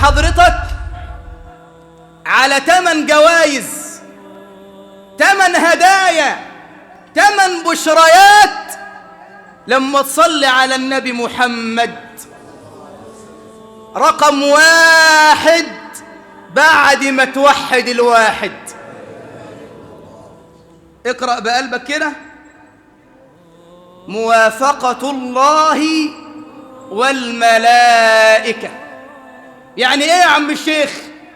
حضرتك على تمن جوائز تمن هدايا تمن بشريات لما تصلي على النبي محمد رقم واحد بعد ما توحد الواحد اقرأ بقلبك كده موافقة الله والملائكة يعني ايه يا عم الشيخ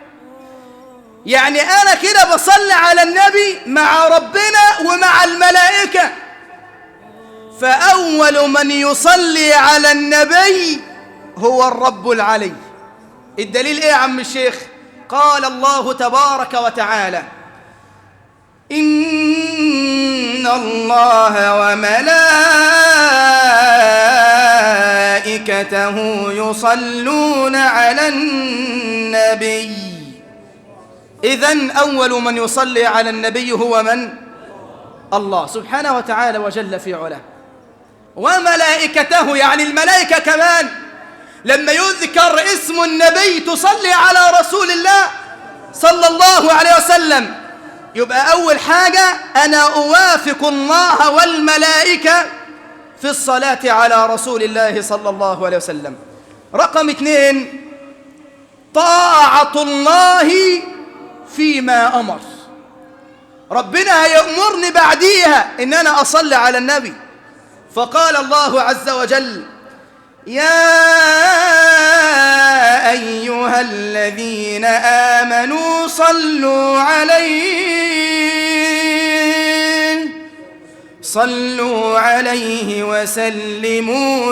يعني انا كده بصلي على النبي مع ربنا ومع الملائكة فأول من يصلي على النبي هو الرب العلي الدليل ايه يا عم الشيخ قال الله تبارك وتعالى إن الله وملائكته يصلون على النبي إذن أول من يصلي على النبي هو من؟ الله سبحانه وتعالى وجل في علاه وملائكته يعني الملائكة كمان لما يذكر اسم النبي تصلي على رسول الله صلى الله عليه وسلم يبقى أول حاجة أنا أوافق الله والملائكة في الصلاة على رسول الله صلى الله عليه وسلم رقم اثنين طاعة الله فيما أمر ربنا هيأمرني بعديها إن أنا أصلي على النبي فقال الله عز وجل يا أيها الذين آمنوا صلوا عليه صلوا عليه وسلموا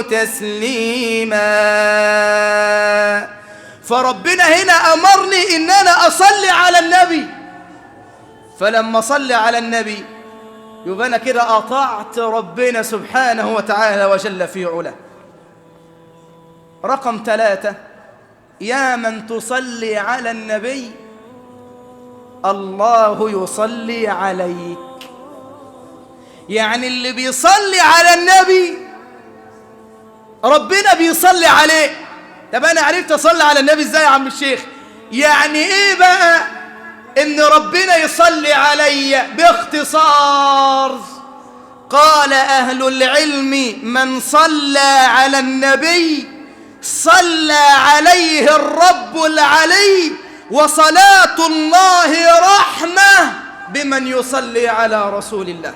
تسليما فربنا هنا أمرني إن أنا أصلي على النبي فلما صلي على النبي يبقى أنا كده أطعت ربنا سبحانه وتعالى وجل في علاه رقم ثلاثة يا من تصلي على النبي الله يصلي عليك يعني اللي بيصلي على النبي ربنا بيصلي عليه طب انا عرفت اصلي على النبي ازاي يا عم الشيخ يعني ايه بقى ان ربنا يصلي علي باختصار قال اهل العلم من صلى على النبي صلى عليه الرب العلي وصلاة الله رحمة بمن يصلي على رسول الله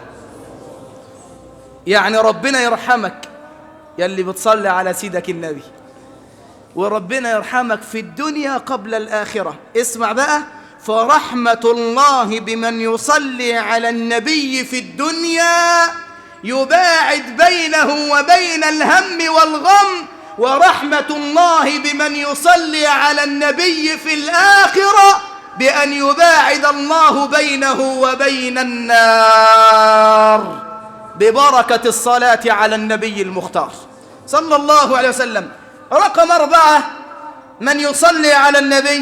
يعني ربنا يرحمك يلي بتصلي على سيدك النبي وربنا يرحمك في الدنيا قبل الآخرة اسمع بقى فرحمة الله بمن يصلي على النبي في الدنيا يباعد بينه وبين الهم والغم ورحمة الله بمن يصلي على النبي في الآخرة بأن يباعد الله بينه وبين النار ببركة الصلاة على النبي المختار صلى الله عليه وسلم رقم أربعة من يصلي على النبي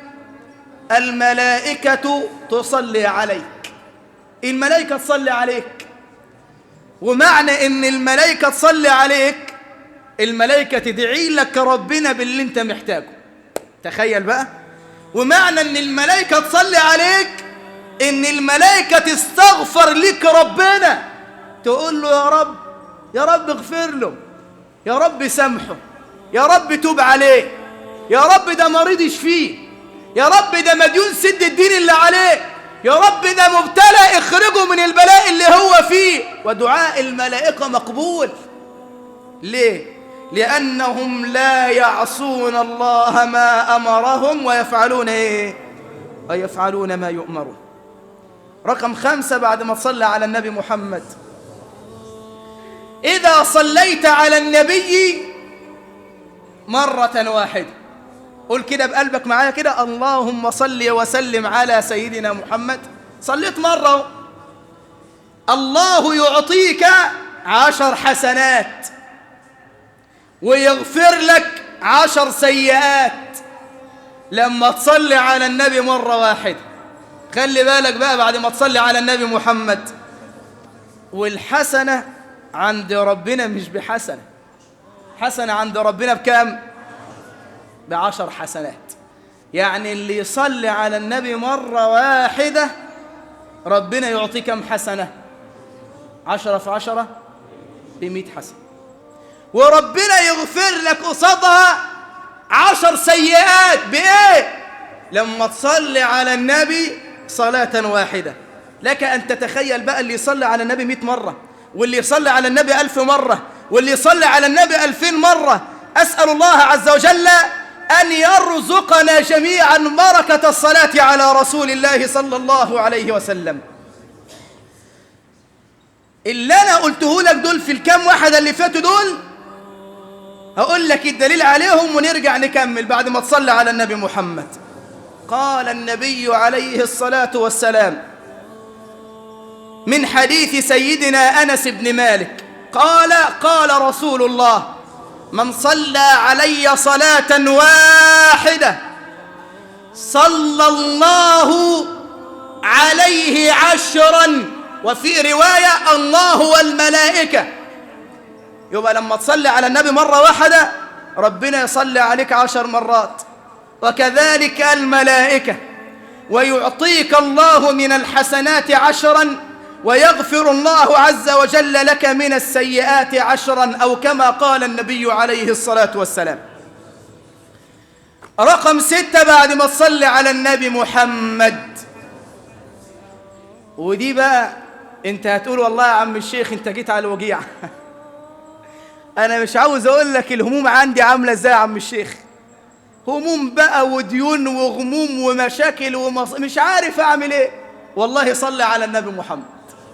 الملائكة تصلي عليك الملائكة تصلي عليك ومعنى ان الملائكة تصلي عليك الملائكة تدعي لك ربنا باللي انت محتاجه تخيل بقى ومعنى ان الملائكة تصلي عليك ان الملائكة تستغفر لك ربنا تقول له يا رب يا رب اغفر له يا رب سامحه يا رب توب عليه يا رب ده مريض اشفيه يا رب ده مديون سد الدين اللي عليه يا رب ده مبتلى اخرجه من البلاء اللي هو فيه ودعاء الملائكة مقبول ليه؟ لأنهم لا يعصون الله ما أمرهم ويفعلون إيه؟ ويفعلون ما يؤمرون رقم خمسة بعد ما تصلى على النبي محمد إذا صليت على النبي مرة واحدة قول كده بقلبك معايا كده اللهم صل وسلم على سيدنا محمد صليت مرة الله يعطيك عشر حسنات ويغفر لك عشر سيئات لما تصلي على النبي مرة واحدة خلي بالك بقى بعد ما تصلي على النبي محمد والحسنة عند ربنا مش بحسنة حسنة عند ربنا بكام بعشر حسنات يعني اللي يصلي على النبي مرة واحدة ربنا يعطيه كم حسنة عشرة في عشرة بمئة حسنة وربنا يغفر لك قصادها عشر سيئات بإيه لما تصلي على النبي صلاة واحدة لك أن تتخيل بقى اللي يصلي على النبي مئة مرة واللي يصلي على النبي ألف مرة واللي يصلي على النبي ألفين مرة أسأل الله عز وجل أن يرزقنا جميعا بركة الصلاة على رسول الله صلى الله عليه وسلم اللي أنا قلته لك دول في الكام واحد اللي فاتوا دول هقول لك الدليل عليهم ونرجع نكمل بعد ما تصلي على النبي محمد قال النبي عليه الصلاة والسلام من حديث سيدنا أنس بن مالك قال قال رسول الله من صلى علي صلاة واحدة صلى الله عليه عشرا وفي رواية الله والملائكة يبقى لما تصلي على النبي مرة واحدة ربنا يصلي عليك عشر مرات وكذلك الملائكة ويعطيك الله من الحسنات عشرا ويغفر الله عز وجل لك من السيئات عشرا أو كما قال النبي عليه الصلاة والسلام رقم ستة بعد ما تصلي على النبي محمد ودي بقى انت هتقول والله يا عم الشيخ انت جيت على الوجيع انا مش عاوز اقول لك الهموم عندي عامله ازاي يا عم الشيخ هموم بقى وديون وغموم ومشاكل ومص... مش عارف اعمل ايه والله صلي على النبي محمد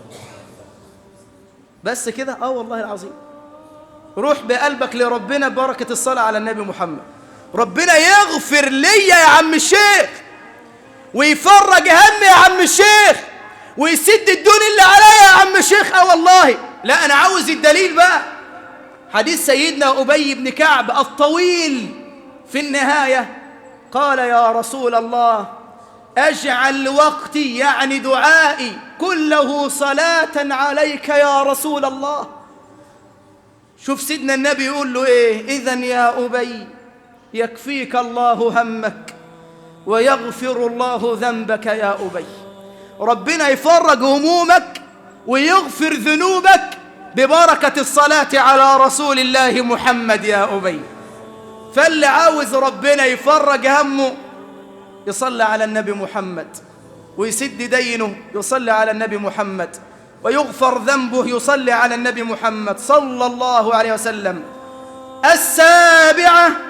بس كده اه والله العظيم روح بقلبك لربنا ببركة الصلاة على النبي محمد ربنا يغفر لي يا عم الشيخ ويفرج همي يا عم الشيخ ويسد الدون اللي عليا يا عم الشيخ اه والله لا انا عاوز الدليل بقى حديث سيدنا أبي بن كعب الطويل في النهاية قال يا رسول الله أجعل وقتي يعني دعائي كله صلاة عليك يا رسول الله شوف سيدنا النبي يقول له إيه إذن يا أبي يكفيك الله همك ويغفر الله ذنبك يا أبي ربنا يفرج همومك ويغفر ذنوبك ببركة الصلاة على رسول الله محمد يا أبي فاللي عاوز ربنا يفرج همه يصلي على النبي محمد ويسد دينه يصلي على النبي محمد ويغفر ذنبه يصلي على النبي محمد صلى الله عليه وسلم السابعة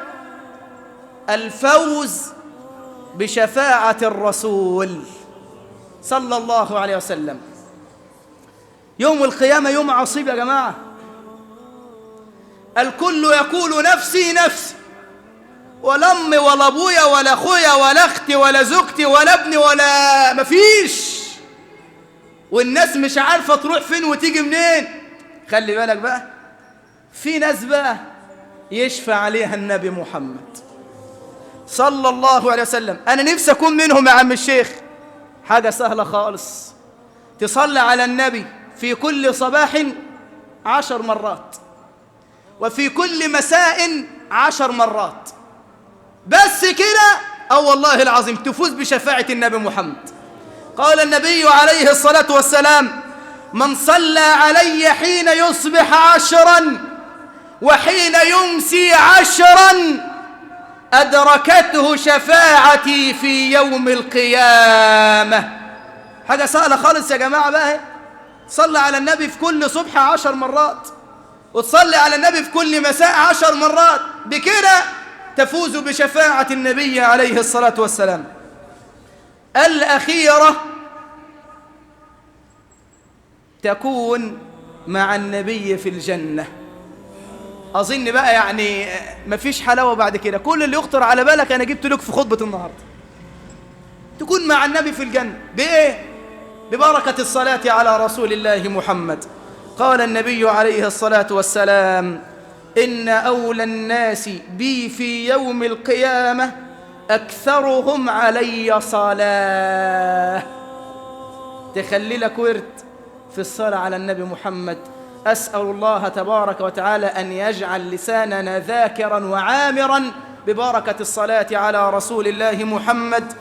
الفوز بشفاعة الرسول صلى الله عليه وسلم يوم القيامة يوم عصيب يا جماعة الكل يقول نفسي نفسي ولا امي ولا ابويا ولا اخويا ولا اختي ولا زوجتي ولا ابني ولا مفيش والناس مش عارفه تروح فين وتيجي منين خلي بالك بقى في ناس بقى يشفع عليها النبي محمد صلى الله عليه وسلم انا نفسي اكون منهم يا عم الشيخ حاجه سهله خالص تصلي على النبي في كل صباح عشر مرات وفي كل مساء عشر مرات بس كده أو والله العظيم تفوز بشفاعة النبي محمد قال النبي عليه الصلاة والسلام من صلى علي حين يصبح عشرا وحين يمسي عشرا أدركته شفاعتي في يوم القيامة حاجة سهلة خالص يا جماعة بقى صلى على النبي في كل صبح عشر مرات وتصلي على النبي في كل مساء عشر مرات بكده تفوز بشفاعة النبي عليه الصلاة والسلام الأخيرة تكون مع النبي في الجنة أظن بقى يعني مفيش حلاوة بعد كده كل اللي يخطر على بالك أنا جبت لك في خطبة النهاردة تكون مع النبي في الجنة بإيه؟ ببركة الصلاة على رسول الله محمد قال النبي عليه الصلاة والسلام إن أولى الناس بي في يوم القيامة أكثرهم علي صلاة تخلي لك ورد في الصلاة على النبي محمد أسأل الله تبارك وتعالى أن يجعل لساننا ذاكرا وعامرا ببركة الصلاة على رسول الله محمد